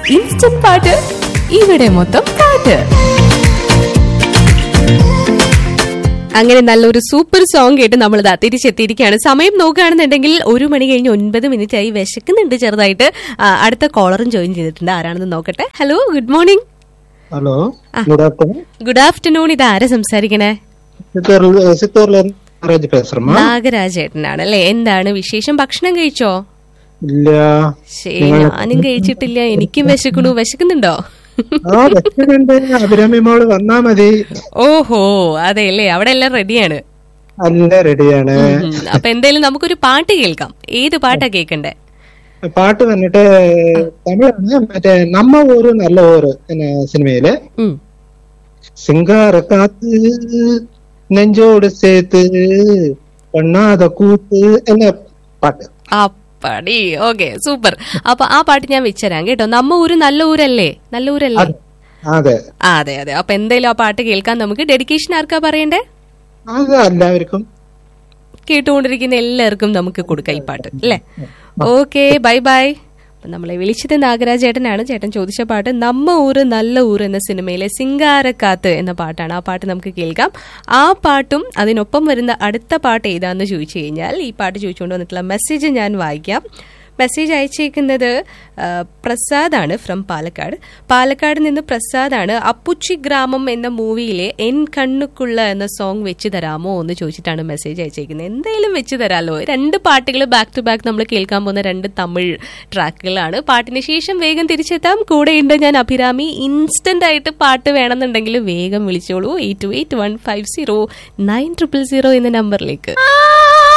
Instant പാട്ട് ഇവിടെ മൊത്തം പാട്ട് അങ്ങനെ നല്ലൊരു സൂപ്പർ സോങ് കേട്ട് നമ്മൾ ഇതാ തിരിച്ചെത്തിയിരിക്കുകയാണ് സമയം നോക്കുകയാണെന്നുണ്ടെങ്കിൽ ഒരു മണി കഴിഞ്ഞ് ഒൻപത് മിനിറ്റ് ആയി വിശക്കുന്നുണ്ട് ചെറുതായിട്ട് ആ, അടുത്ത കോളറും ജോയിൻ ചെയ്തിട്ടുണ്ട് ആരാണെന്ന് നോക്കട്ടെ hello good morning hello good afternoon good afternoon ഇത് ആരാ സംസാരിക്കണേ சித்தூர்ல சித்தூர்ல இருந்து நாகராஜ் பேசுறேமா നാഗരാജേട്ടനാണ് അല്ലെ എന്താണ് വിശേഷം ഭക്ഷണം കഴിച്ചോ ഇല്ല ശരി ഞാനും കഴിച്ചിട്ടില്ല എനിക്കും വിശക്കണു വിശക്കുന്നുണ്ടോ ആ വെച്ചിട്ടുണ്ട് അഭിരാമി മോള് വന്നാ മതി ഓഹോ അതെ അല്ലേ അവിടെ എല്ലാം റെഡിയാണ് അല്ല റെഡിയാണ് ഉം. അപ്പൊ എന്തായാലും നമുക്കൊരു പാട്ട് കേൾക്കാം ഏത് പാട്ടാ കേൾക്കണ്ടേ പാട്ട് വന്നിട്ട് തമിഴാണ് മറ്റേ നമ്മ ഊര് നല്ല ഊര് എന്ന സിനിമയില് ഉം. சிங்கார காத்து நெஞ்சோடு சேர்த்து பண்ணாத கூத்து என்ன പാട്ട് അപ്പടി ഓക്കെ സൂപ്പർ അപ്പൊ ആ പാട്ട് ഞാൻ വെച്ചുതരാം കേട്ടോ നമ്മ ഊര് നല്ല ഊരല്ലേ നല്ല ഊരല്ലേ അതെ ആ, അതെ അതെ അപ്പൊ എന്തായാലും ആ പാട്ട് കേൾക്കാൻ നമുക്ക് ഡെഡിക്കേഷൻ ആർക്കാ പറയണ്ടേ അത് എല്ലാവർക്കും കേട്ടുകൊണ്ടിരിക്കുന്ന എല്ലാവർക്കും നമുക്ക് കൊടുക്കാം ഈ പാട്ട് അല്ലേ ഓക്കെ ബൈ ബൈ അപ്പൊ നമ്മളെ വിളിച്ചത് നാഗരാജ് ചേട്ടനാണ് ചേട്ടൻ ചോദിച്ച പാട്ട് നമ്മ ഊര് നല്ല ഊര് എന്ന സിനിമയിലെ സിംഗാരക്കാത്ത് എന്ന പാട്ടാണ് ആ പാട്ട് നമുക്ക് കേൾക്കാം ആ പാട്ടും അതിനൊപ്പം വരുന്ന അടുത്ത പാട്ട് ഏതാന്ന് ചോദിച്ചു കഴിഞ്ഞാൽ ഈ പാട്ട് ചോദിച്ചുകൊണ്ട് വന്നിട്ടുള്ള മെസ്സേജ് ഞാൻ വായിക്കാം മെസ്സേജ് അയച്ചേക്കുന്നത് ആ, പ്രസാദാണ് ഫ്രം പാലക്കാട് പാലക്കാട് നിന്ന് പ്രസാദാണ് അപ്പുച്ചി ഗ്രാമം എന്ന മൂവിയിലെ എൻ കണ്ണുക്കുള്ള എന്ന സോങ് വെച്ച് തരാമോ എന്ന് ചോദിച്ചിട്ടാണ് മെസ്സേജ് അയച്ചേക്കുന്നത് എന്തായാലും വെച്ച് തരാമല്ലോ രണ്ട് പാട്ടുകൾ ബാക്ക് ടു ബാക്ക് നമ്മൾ കേൾക്കാൻ പോകുന്ന രണ്ട് തമിഴ് ട്രാക്കുകളാണ് പാട്ടിന് ശേഷം വേഗം തിരിച്ചെത്താം കൂടെയുണ്ട് ഞാൻ അഭിരാമി ഇൻസ്റ്റന്റ് ആയിട്ട് പാട്ട് വേണമെന്നുണ്ടെങ്കിൽ വേഗം വിളിച്ചോളൂ eight two eight one five zero nine triple zero എന്ന നമ്പറിലേക്ക്